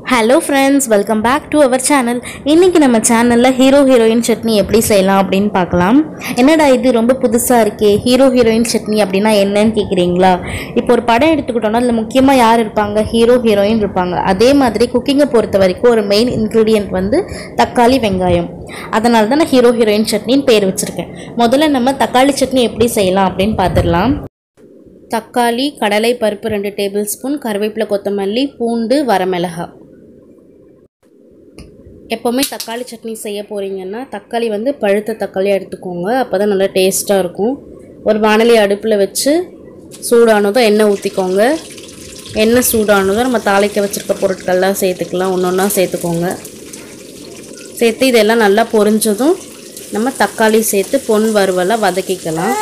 hello friends welcome back to our channel இன்றைக்கி நம்ம சேனலில் ஹீரோ ஹீரோயின் சட்னி எப்படி செய்யலாம் அப்படின்னு பார்க்கலாம் என்னடா இது ரொம்ப புதுசாக இருக்கே ஹீரோ ஹீரோயின் சட்னி அப்படின்னா என்னன்னு கேட்குறீங்களா இப்போ ஒரு படம் எடுத்துக்கிட்டோம்னா அதில் முக்கியமாக யார் இருப்பாங்க ஹீரோ ஹீரோயின் இருப்பாங்க அதே மாதிரி குக்கிங்கை பொறுத்த வரைக்கும் ஒரு மெயின் இன்க்ரீடியன்ட் வந்து தக்காளி வெங்காயம் அதனால தான் நான் ஹீரோ ஹீரோயின் சட்னின்னு பேர் வச்சுருக்கேன் முதல்ல நம்ம தக்காளி சட்னி எப்படி செய்யலாம் அப்படின்னு பார்த்துடலாம் தக்காளி கடலை பருப்பு ரெண்டு டேபிள் ஸ்பூன் கருவேப்பிலை கொத்தமல்லி பூண்டு வரமிளகாய் எப்போவுமே தக்காளி சட்னி செய்ய போகிறீங்கன்னா தக்காளி வந்து பழுத்த தக்காளியாக எடுத்துக்கோங்க அப்போ தான் நல்லா டேஸ்ட்டாக இருக்கும் ஒரு வானலி அடுப்பில் வச்சு சூடானதும் எண்ணெய் ஊற்றிக்கோங்க எண்ணெய் சூடானதும் நம்ம தாளிக்க வச்சுருக்க பொருட்கள்லாம் சேர்த்துக்கலாம் ஒன்று ஒன்றா சேர்த்துக்கோங்க சேர்த்து இதெல்லாம் நல்லா பொரிஞ்சதும் நம்ம தக்காளி சேர்த்து பொன் வறுவலாக வதக்கிக்கலாம்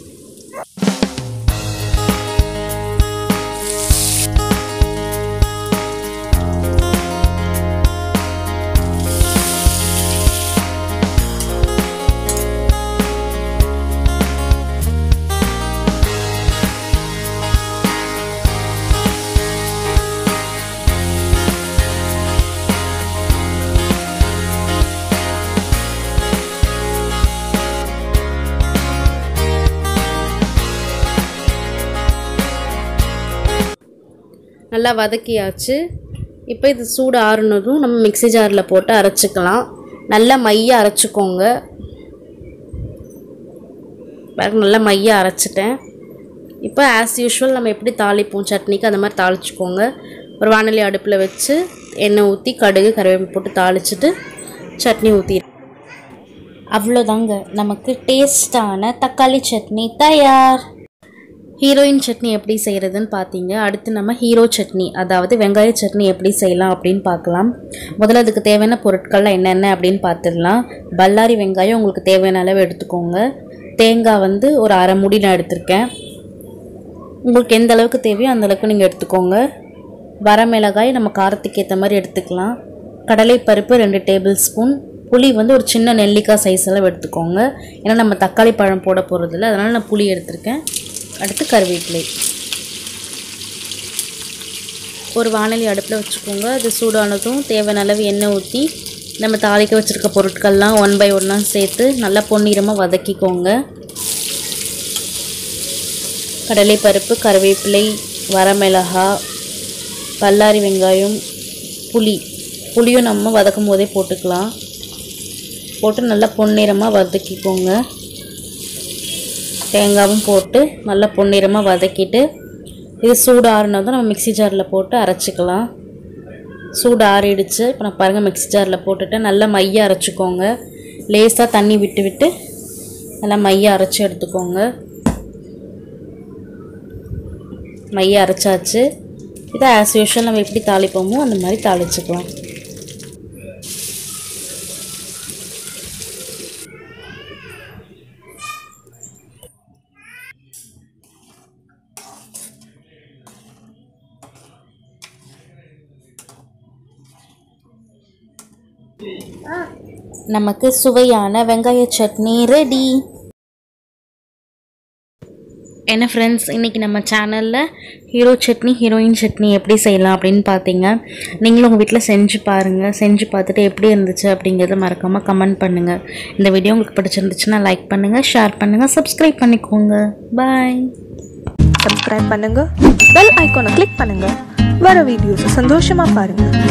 நல்லா வதக்கியாச்சு இப்போ இது சூடு ஆறுனதும் நம்ம மிக்ஸி ஜாரில் போட்டு அரைச்சிக்கலாம் நல்லா மைய அரைச்சிக்கோங்க பாருங்க நல்லா மைய அரைச்சிட்டேன் இப்போ ஆஸ் யூஷுவல் நம்ம எப்படி தாளிப்போம் சட்னிக்கு அந்த மாதிரி தாளிச்சுக்கோங்க ஒரு வானொலி அடுப்பில் வச்சு எண்ணெய் ஊற்றி கடுகு கருவேப்பிலை போட்டு தாளிச்சிட்டு சட்னி ஊற்றி அவ்வளோதாங்க நமக்கு டேஸ்டான தக்காளி சட்னி தயார் ஹீரோயின் சட்னி எப்படி செய்கிறதுன்னு பார்த்தீங்க அடுத்து நம்ம ஹீரோ சட்னி அதாவது வெங்காய சட்னி எப்படி செய்யலாம் அப்படின்னு பார்க்கலாம் முதல்ல அதுக்கு தேவையான பொருட்கள்லாம் என்னென்ன அப்படின்னு பார்த்துடலாம் பல்லாரி வெங்காயம் உங்களுக்கு தேவையான அளவு எடுத்துக்கோங்க தேங்காய் வந்து ஒரு அரை முடி நான் எடுத்திருக்கேன் உங்களுக்கு எந்த அளவுக்கு தேவையோ அந்த அளவுக்கு நீங்கள் எடுத்துக்கோங்க வரமிளகாய் நம்ம காரத்துக்கு ஏற்ற மாதிரி எடுத்துக்கலாம் கடலைப்பருப்பு ரெண்டு டேபிள் ஸ்பூன் புளி வந்து ஒரு சின்ன நெல்லிக்காய் சைஸ் அளவு எடுத்துக்கோங்க ஏன்னா நம்ம தக்காளி பழம் போட போகிறதில்ல அதனால் நான் புளி எடுத்திருக்கேன் அடுத்து கருவேப்பிலை ஒரு வானொலி அடுப்பில் வச்சுக்கோங்க அது சூடானதும் தேவையான அளவு எண்ணெய் ஊற்றி நம்ம தாளிக்க வச்சுருக்க பொருட்கள்லாம் ஒன் பை ஒன்னாக சேர்த்து நல்லா பொன்னிறமாக வதக்கிக்கோங்க கடலைப்பருப்பு கருவேப்பிலை வரமிளகா பல்லாரி வெங்காயம் புளி புளியும் நம்ம வதக்கும் போதே போட்டுக்கலாம் போட்டு நல்லா பொன்னிறமாக வதக்கிக்கோங்க தேங்காவும் போட்டு நல்லா பொன்னிறமாக வதக்கிட்டு இது சூடு ஆறுனதும் நம்ம மிக்ஸி ஜாரில் போட்டு அரைச்சிக்கலாம் சூடு ஆறிடுச்சு இப்போ நான் பாருங்கள் மிக்ஸி ஜாரில் போட்டுட்டு நல்லா மைய அரைச்சிக்கோங்க லேசாக தண்ணி விட்டு விட்டு நல்லா மைய அரைச்சி எடுத்துக்கோங்க மைய அரைச்சாச்சு இதை ஆஸ் யூஷுவல் நம்ம எப்படி தாளிப்போமோ அந்த மாதிரி தாளிச்சுக்கலாம் நமக்கு சுவையான வெங்காய சட்னி ரெடி என்ன ஃப்ரெண்ட்ஸ் இன்றைக்கி நம்ம சேனலில் ஹீரோ சட்னி ஹீரோயின் சட்னி எப்படி செய்யலாம் அப்படின்னு பார்த்தீங்க நீங்களும் உங்கள் வீட்டில் செஞ்சு பாருங்கள் செஞ்சு பார்த்துட்டு எப்படி இருந்துச்சு அப்படிங்கிறத மறக்காமல் கமெண்ட் பண்ணுங்கள் இந்த வீடியோ உங்களுக்கு பிடிச்சிருந்துச்சுன்னா லைக் பண்ணுங்கள் ஷேர் பண்ணுங்கள் சப்ஸ்கிரைப் பண்ணிக்கோங்க பாய் சப்ஸ்கிரைப் பண்ணுங்க பெல் ஐகானை கிளிக் பண்ணுங்க வர வீடியோஸை சந்தோஷமா பாருங்க